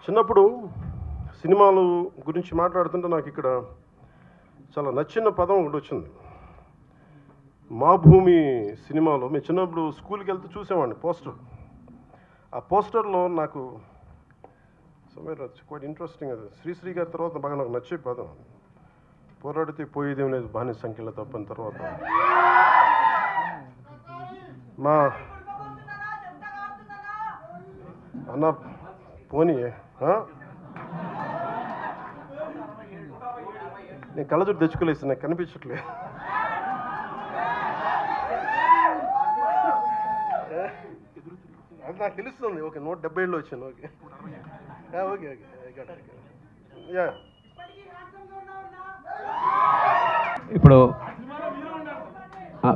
చిన్నప్పుడు సినిమాలు గురించి మాట్లాడుతుంటే నాకు ఇక్కడ చాలా నచ్చిన పదం ఒకటి వచ్చింది మా భూమి సినిమాలో మేము చిన్నప్పుడు స్కూల్కి వెళ్తే చూసేవాడిని పోస్టర్ ఆ పోస్టర్లో నాకు సమయం క్వైట్ ఇంట్రెస్టింగ్ అది శ్రీశ్రీ గారి తర్వాత బాగా నాకు నచ్చే పదం పోరాడితే పోయేదేం లేదు బాని సంఖ్యలో తప్పని తర్వాత మా అన్న పోనీ ఆ? నేను కళ్ళజోడు తెచ్చుకోలేదు నాకు కనిపించట్లేదు అది నాకు తెలుస్తుంది ఓకే నూట డెబ్బై ఏళ్ళు వచ్చాను okay yeah, okay okay I got it, I got it. Yeah ఇప్పుడు ఆ,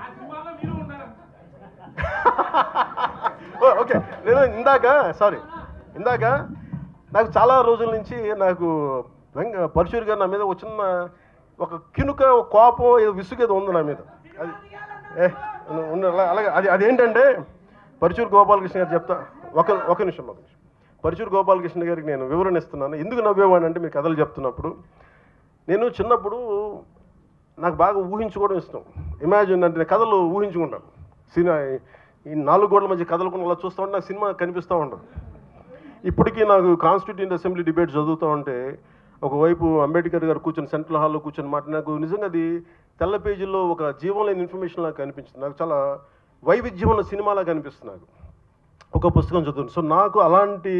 ఓ, ఓకే నేను ఇందాక సారీ ఇందాక నాకు చాలా రోజుల నుంచి నాకు వెంగ పరశురి గారు నా మీద వచ్చిన ఒక కినుక ఒక కోపం ఏదో విసుగేదో ఉంది నా మీద అది ఏ ఉండు, అలా- అలాగే అది అదేంటంటే పరశురి గోపాలకృష్ణ గారు చెప్తా ఒక ఒక నిమిషం ఒక నిమిషం పరశురి గోపాలకృష్ణ గారికి నేను వివరణ ఇస్తున్నాను ఎందుకు నవ్వేవాడిని అంటే మీరు కథలు చెప్తున్నప్పుడు నేను చిన్నప్పుడు నాకు బాగా ఊహించుకోవడం ఇష్టం ఇమాజిన్ అంటే నేను కథలు ఊహించుకుంటాను సినిమా ఈ నాలుగు గోడల మధ్య కథలు కూడా అలా చూస్తూ ఉంటే నాకు సినిమా కనిపిస్తూ ఉంటుంది ఇప్పటికీ నాకు కాన్స్టిట్యూంట్ అసెంబ్లీ డిబేట్ చదువుతూ ఉంటే ఒకవైపు అంబేద్కర్ గారు కూర్చొని సెంట్రల్ హాల్లో కూర్చొని మాట నాకు నిజంగా అది తెల్ల పేజీల్లో ఒక జీవం లేని ఇన్ఫర్మేషన్ లాగా కనిపించింది నాకు చాలా వైవిధ్యం ఉన్న సినిమాలా కనిపిస్తుంది నాకు ఒక పుస్తకం చదువుతుంది సో నాకు అలాంటి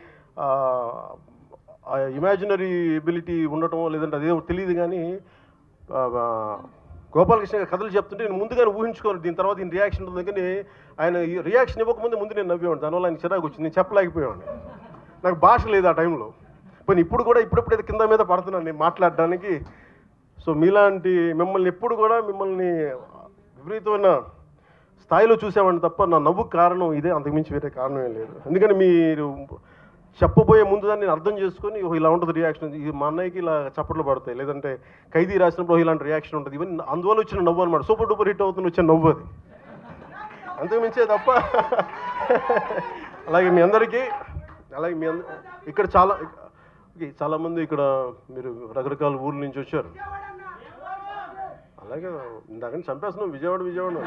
ఇమాజినరీ ఎబిలిటీ ఉండటం లేదంటే అదేదో తెలియదు కానీ ఆ, ఆ, గోపాలకృష్ణ గారు కథలు చెప్తుంటే నేను ముందుగానే ఊహించుకోను దీని తర్వాత ఈయన రియాక్షన్ ఉంటుంది కానీ ఆయన ఈ రియాక్షన్ ఇవ్వకముందే ముందు నేను నవ్వేవాడిని దానివల్ల ఆయన చిరాకు వచ్చింది నేను చెప్పలేకపోయాను నాకు భాష లేదు ఆ టైంలో పోనీ ఇప్పుడు కూడా ఇప్పుడెప్పుడైతే కింద మీద పడుతున్నాను నేను మాట్లాడడానికి సో మీలాంటి మిమ్మల్ని ఎప్పుడు కూడా మిమ్మల్ని విపరీతమైన స్థాయిలో చూసామని తప్ప నా నవ్వుకు కారణం ఇదే అంతకుమించి వేరే కారణం ఏం లేదు ఎందుకని మీరు చెప్పబోయే ముందు దాన్ని నేను అర్థం చేసుకొని ఓహో ఇలా ఉంటుంది రియాక్షన్ ఇది మా అన్నయ్యకి ఇలా చప్పట్లు పడతాయి లేదంటే ఖైదీ రాసినప్పుడు ఓహో ఇలాంటి రియాక్షన్ ఉంటుంది ఇవన్నీ అందువల్ల వచ్చిన నవ్వు అనమాట సూపర్ డూపర్ హిట్ అవుతుంది వచ్చిన నవ్వు అది అంతకుమించే తప్ప అలాగే మీ అందరికీ అలాగే మీ అంద ఇక్కడ చాలా ఓకే, చాలామంది ఇక్కడ మీరు రకరకాల ఊర్ల నుంచి వచ్చారు అలాగే ఇందాక చంపేస్తున్నాం విజయవాడ విజయవాడ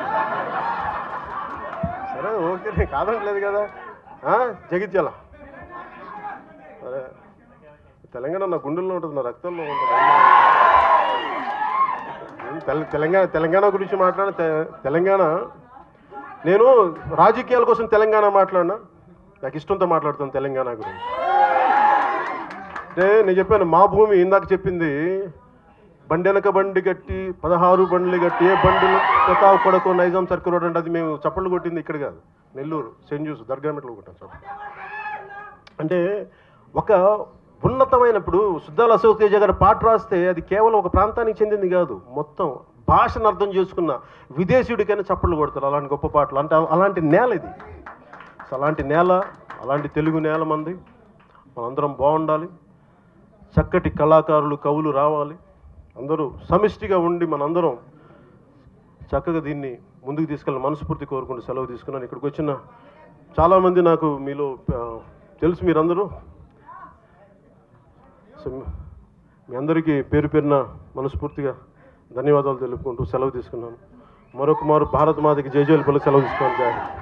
సరే ఓకే నేను కాదనట్లేదు కదా ఆ, జగిత్యాల సరే తెలంగాణ నా గుండెల్లో ఉంటుంది నా రక్తంలో ఉంటుంది నేను తెల- తెలంగాణ తెలంగాణ గురించి మాట్లాడిన తె- తెలంగాణ నేను రాజకీయాల కోసం తెలంగాణ మాట్లాడినా నాకు ఇష్టంతో మాట్లాడుతాను తెలంగాణ గురించి అంటే నేను చెప్పాను మా భూమి ఇందాక చెప్పింది బండి వెనక బండి కట్టి పదహారు బండ్లు కట్టి ఏ బండిలో ప్రతాప్ కొడకు నైజాం సర్కిల్ రోడ్ అంటే అది మేము చప్పట్లు కొట్టింది ఇక్కడ కాదు నెల్లూరు సెంట్ జూస్ దర్గా మెట్లు కొట్టాం చప్పట్లు అంటే ఒక ఉన్నతమైనప్పుడు సుద్దాల అశోక్ తేజ గారు పాట రాస్తే అది కేవలం ఒక ప్రాంతానికి చెందింది కాదు మొత్తం భాషను అర్థం చేసుకున్న విదేశీయుడికైనా చప్పట్లు కొడతారు అలాంటి గొప్ప పాటలు అంటే అలాంటి నేల ఇది సో అలాంటి నేల అలాంటి తెలుగు నేల మంది మనందరం బాగుండాలి చక్కటి కళాకారులు కవులు రావాలి అందరూ సమిష్టిగా ఉండి మనందరం చక్కగా దీన్ని ముందుకు తీసుకెళ్ళి మనస్ఫూర్తి కోరుకుంటూ సెలవు తీసుకున్నాను ఇక్కడికి వచ్చిన చాలామంది నాకు మీలో ఆ, తెలుసు మీరందరూ సో మీ- మీ అందరికీ పేరు పేరున మనస్ఫూర్తిగా ధన్యవాదాలు తెలుపుకుంటూ సెలవు తీసుకున్నాను మరొక మారు భారత మాతకి జయజయలు పలు సెలవు తీసుకున్నాను